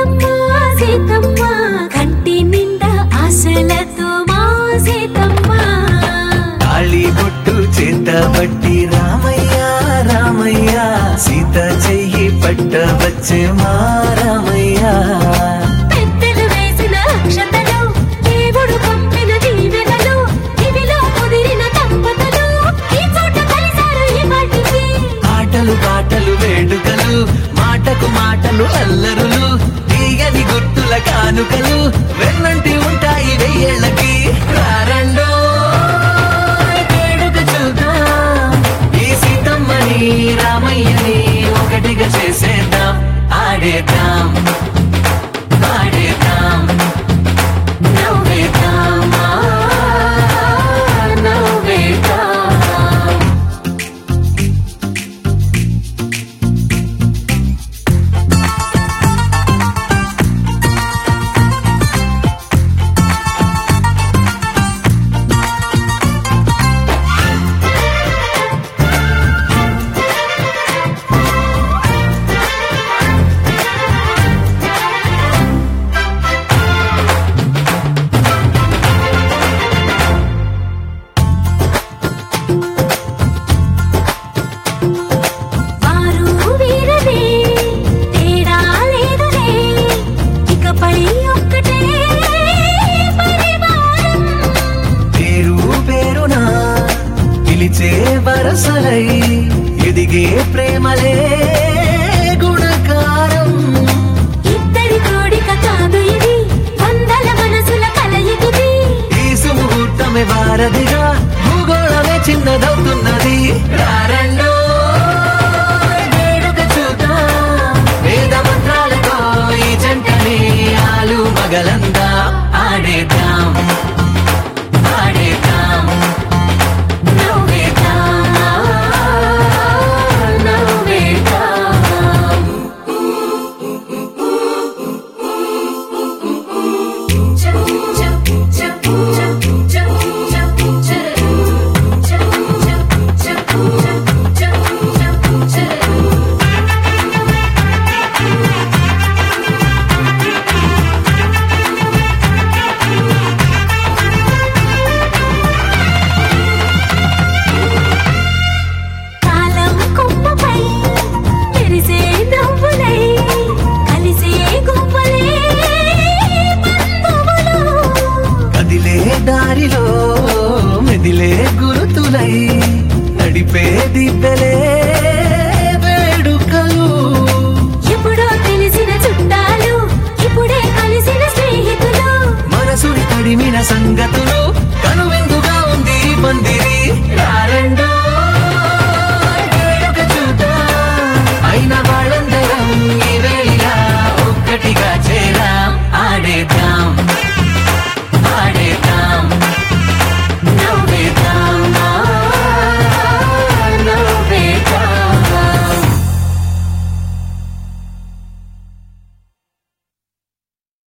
సీతమ్మ సీతమ్మ కంటి నిండా ఆశలతో మా సీతమ్మ తాళి బొట్టు చేత బట్టి రామయ్య రామయ్య సీత చెయ్యి పట్ట వచ్చే మా రామయ్య పెద్దలు వేసిన అక్షతలు దేవుడు పంపిన దీవెనలు ఇవిలో కుదిరిన దంపతులు ఈ చోట కలిసారు ఈ పాటికి ఆటలు పాటలు వేడుకలు మాటకు మాటలు అల్లరులు తీయని గుర్తుల కానుకలు వెన్నంటి ఉంటాయి వెయ్యేళ్ళకి రారండో వేడుక చూద్దాం ఈ సీతమ్మని రా